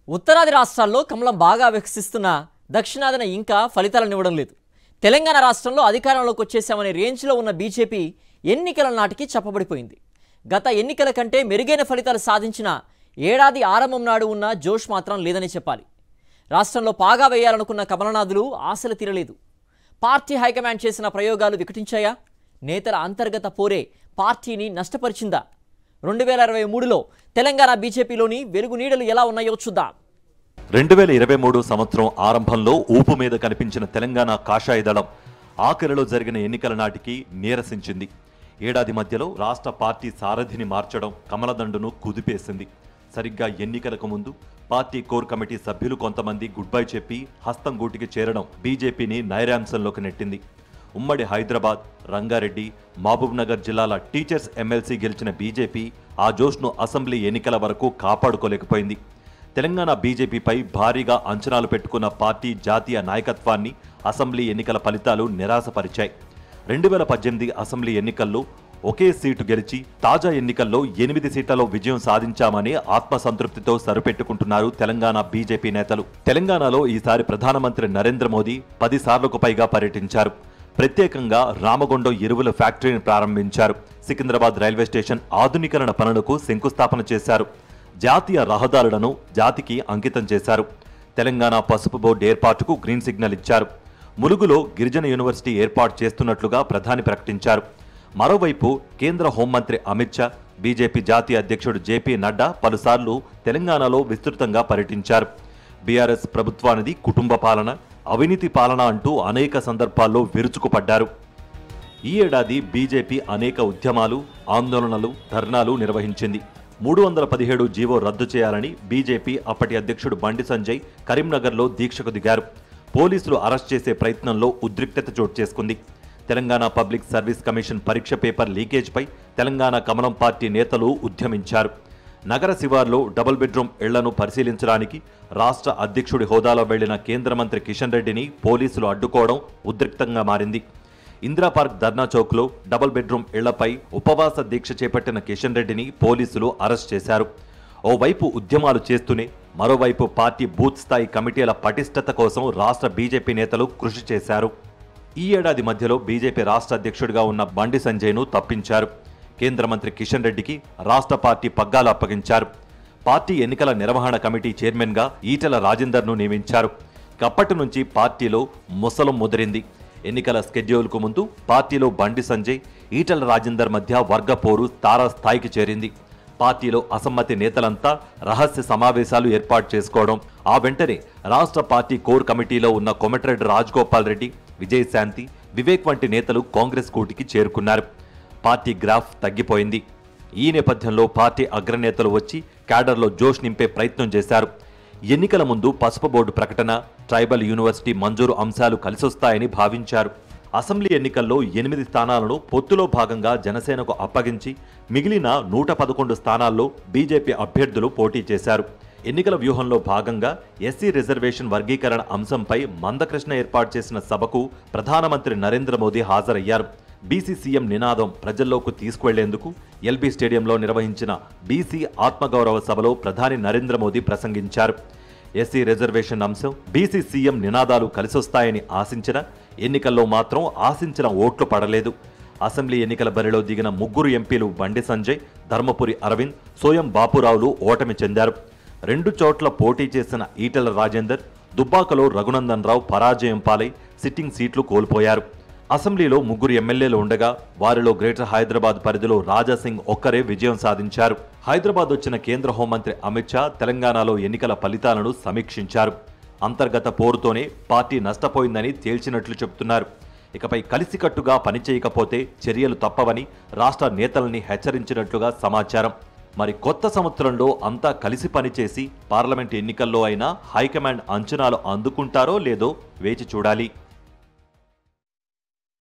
ఉత్తరాది రాష్ట్రాల్లో కమలం బాగా వికసిస్తున్న దక్షిణాదిన ఇంకా ఫలితాలను ఇవ్వడం లేదు తెలంగాణ రాష్ట్రంలో అధికారంలోకి వచ్చేసామనే రేంజ్లో ఉన్న బీజేపీ ఎన్నికల నాటికి చెప్పబడిపోయింది గత ఎన్నికల కంటే మెరుగైన ఫలితాలు సాధించిన ఏడాది ఆరంభం నాడు ఉన్న జోష్ మాత్రం లేదని చెప్పాలి రాష్ట్రంలో పాగా వేయాలనుకున్న కమలనాథులు ఆశలు తీరలేదు పార్టీ హైకమాండ్ చేసిన ప్రయోగాలు వికటించాయా నేతల అంతర్గత పోరే పార్టీని నష్టపరిచిందా రెండు వేల ఇరవై మూడులో తెలంగాణ బీజేపీలోని వెలుగు నీడలు ఎలా ఉన్నాయో చూద్దాం రెండు వేల ఇరవై మూడు సంవత్సరం ఆరంభంలో ఊపు మీద కనిపించిన తెలంగాణ కాషాయ దళం ఆఖరిలో జరిగిన ఎన్నికల నాటికి నీరసించింది ఏడాది మధ్యలో రాష్ట్ర పార్టీ సారథిని మార్చడం కమలదండును కుదిపేసింది సరిగ్గా ఎన్నికలకు ముందు పార్టీ కోర్ కమిటీ సభ్యులు కొంతమంది గుడ్ బై చెప్పి హస్తం గూటికి చేరడం బీజేపీని నైరాంశంలోకి నెట్టింది ఉమ్మడి హైదరాబాద్ రంగారెడ్డి మహబూబ్ నగర్ జిల్లాల టీచర్స్ ఎమ్మెల్సీ గెలిచిన బీజేపీ ఆ జోష్ను అసెంబ్లీ ఎన్నికల వరకు కాపాడుకోలేకపోయింది తెలంగాణ బీజేపీపై భారీగా అంచనాలు పెట్టుకున్న పార్టీ జాతీయ నాయకత్వాన్ని అసెంబ్లీ ఎన్నికల ఫలితాలు నిరాశపరిచాయి రెండు వేల పద్దెనిమిది అసెంబ్లీ ఎన్నికల్లో ఒకే సీటు గెలిచి తాజా ఎన్నికల్లో ఎనిమిది సీట్లలో విజయం సాధించామని ఆత్మసంతృప్తితో సరిపెట్టుకుంటున్నారు తెలంగాణ బీజేపీ నేతలు తెలంగాణలో ఈసారి ప్రధానమంత్రి నరేంద్ర మోదీ పది సార్లకు పైగా పర్యటించారు ప్రత్యేకంగా రామగుండం ఎరువుల ఫ్యాక్టరీని ప్రారంభించారు సికింద్రాబాద్ రైల్వే స్టేషన్ ఆధునీకరణ పనులకు శంకుస్థాపన చేశారు జాతీయ రహదారులను జాతికి అంకితం చేశారు తెలంగాణ పసుపు బోర్డు ఏర్పాటుకు గ్రీన్ సిగ్నల్ ఇచ్చారు ములుగులో గిరిజన యూనివర్సిటీ ఏర్పాటు చేస్తున్నట్లుగా ప్రధాని ప్రకటించారు మరోవైపు కేంద్ర హోంమంత్రి అమిత్ షా బీజేపీ జాతీయ అధ్యక్షుడు జేపీ నడ్డా పలుసార్లు తెలంగాణలో విస్తృతంగా పర్యటించారు బీఆర్ఎస్ ప్రభుత్వానిది కుటుంబ పాలన అవినీతి పాలన అంటూ అనేక సందర్భాల్లో విరుచుకుపడ్డారు ఈ ఏడాది బీజేపీ అనేక ఉద్యమాలు ఆందోళనలు ధర్నాలు నిర్వహించింది మూడు వందల పదిహేడు జీవో రద్దు చేయాలని బీజేపీ అప్పటి అధ్యక్షుడు బండి సంజయ్ కరీంనగర్లో దీక్షకు దిగారు పోలీసులు అరెస్ట్ చేసే ప్రయత్నంలో ఉద్రిక్తత చోటు చేసుకుంది తెలంగాణ పబ్లిక్ సర్వీస్ కమిషన్ పరీక్ష పేపర్ లీకేజ్పై తెలంగాణ కమలం పార్టీ నేతలు ఉద్యమించారు నగర శివార్లో డబుల్ బెడ్రూమ్ ఇళ్లను పరిశీలించడానికి రాష్ట్ర అధ్యక్షుడి హోదాలో వెళ్లిన కేంద్ర మంత్రి కిషన్ రెడ్డిని పోలీసులు అడ్డుకోవడం ఉద్రిక్తంగా మారింది ఇందిరా పార్క్ ధర్నా చౌక్లో డబుల్ బెడ్రూమ్ ఇళ్లపై ఉపవాస దీక్ష చేపట్టిన కిషన్ రెడ్డిని పోలీసులు అరెస్ట్ చేశారు ఓవైపు ఉద్యమాలు చేస్తూనే మరోవైపు పార్టీ బూత్ స్థాయి కమిటీల పటిష్టత కోసం రాష్ట్ర బీజేపీ నేతలు కృషి చేశారు ఈ ఏడాది మధ్యలో బీజేపీ రాష్ట్ర అధ్యక్షుడిగా ఉన్న బండి సంజయ్ను తప్పించారు కేంద్ర మంత్రి కిషన్ రెడ్డికి రాష్ట్ర పార్టీ పగ్గాలు అప్పగించారు పార్టీ ఎన్నికల నిర్వహణ కమిటీ చైర్మన్గా ఈటెల రాజేందర్ను నియమించారు అప్పటి నుంచి పార్టీలో ముసలం ముదిరింది ఎన్నికల స్కెడ్యూల్కు ముందు పార్టీలో బండి సంజయ్ ఈటెల రాజేందర్ మధ్య వర్గ పోరు తారాస్థాయికి చేరింది పార్టీలో అసమ్మతి నేతలంతా రహస్య సమావేశాలు ఏర్పాటు చేసుకోవడం ఆ వెంటనే రాష్ట్ర పార్టీ కోర్ కమిటీలో ఉన్న కొమటిరెడ్డి రాజగోపాల్ రెడ్డి విజయశాంతి వివేక్ వంటి నేతలు కాంగ్రెస్ కూటికి చేరుకున్నారు పార్టీ గ్రాఫ్ తగ్గిపోయింది ఈ నేపథ్యంలో పార్టీ అగ్రనేతలు వచ్చి క్యాడర్లో జోష్ నింపే ప్రయత్నం చేశారు ఎన్నికల ముందు పసుపు బోర్డు ప్రకటన ట్రైబల్ యూనివర్సిటీ మంజూరు అంశాలు కలిసొస్తాయని భావించారు అసెంబ్లీ ఎన్నికల్లో ఎనిమిది స్థానాలను పొత్తులో భాగంగా జనసేనకు అప్పగించి మిగిలిన నూట పదకొండు స్థానాల్లో బీజేపీ అభ్యర్థులు పోటీ చేశారు ఎన్నికల వ్యూహంలో భాగంగా ఎస్సీ రిజర్వేషన్ వర్గీకరణ అంశంపై మందకృష్ణ ఏర్పాటు చేసిన సభకు ప్రధానమంత్రి నరేంద్ర మోదీ హాజరయ్యారు బీసీ సీఎం నినాదం ప్రజల్లోకి తీసుకువెళ్లేందుకు ఎల్బీ స్టేడియంలో నిర్వహించిన బీసీ ఆత్మగౌరవ సభలో ప్రధాని నరేంద్ర మోదీ ప్రసంగించారు ఎస్సీ రిజర్వేషన్ అంశం బీసీ సీఎం నినాదాలు కలిసొస్తాయని ఆశించిన ఎన్నికల్లో మాత్రం ఆశించిన ఓట్లు పడలేదు అసెంబ్లీ ఎన్నికల బరిలో దిగిన ముగ్గురు ఎంపీలు బండి సంజయ్ ధర్మపురి అరవింద్ సోయం బాపురావులు ఓటమి చెందారు రెండు చోట్ల పోటీ చేసిన ఈటెల రాజేందర్ దుబ్బాకలో రఘునందన్ రావు పరాజయం పాలై సిట్టింగ్ సీట్లు కోల్పోయారు అసెంబ్లీలో ముగ్గురు ఎమ్మెల్యేలు ఉండగా వారిలో గ్రేటర్ హైదరాబాద్ పరిధిలో రాజాసింగ్ ఒక్కరే విజయం సాధించారు హైదరాబాద్ వచ్చిన కేంద్ర హోంమంత్రి అమిత్ షా తెలంగాణలో ఎన్నికల ఫలితాలను సమీక్షించారు అంతర్గత పోరుతోనే పార్టీ నష్టపోయిందని తేల్చినట్లు చెబుతున్నారు ఇకపై కలిసికట్టుగా పనిచేయకపోతే చర్యలు తప్పవని రాష్ట్ర నేతల్ని హెచ్చరించినట్లుగా సమాచారం మరి కొత్త సంవత్సరంలో అంతా కలిసి పనిచేసి పార్లమెంట్ ఎన్నికల్లో అయినా హైకమాండ్ అంచనాలు అందుకుంటారో లేదో వేచి చూడాలి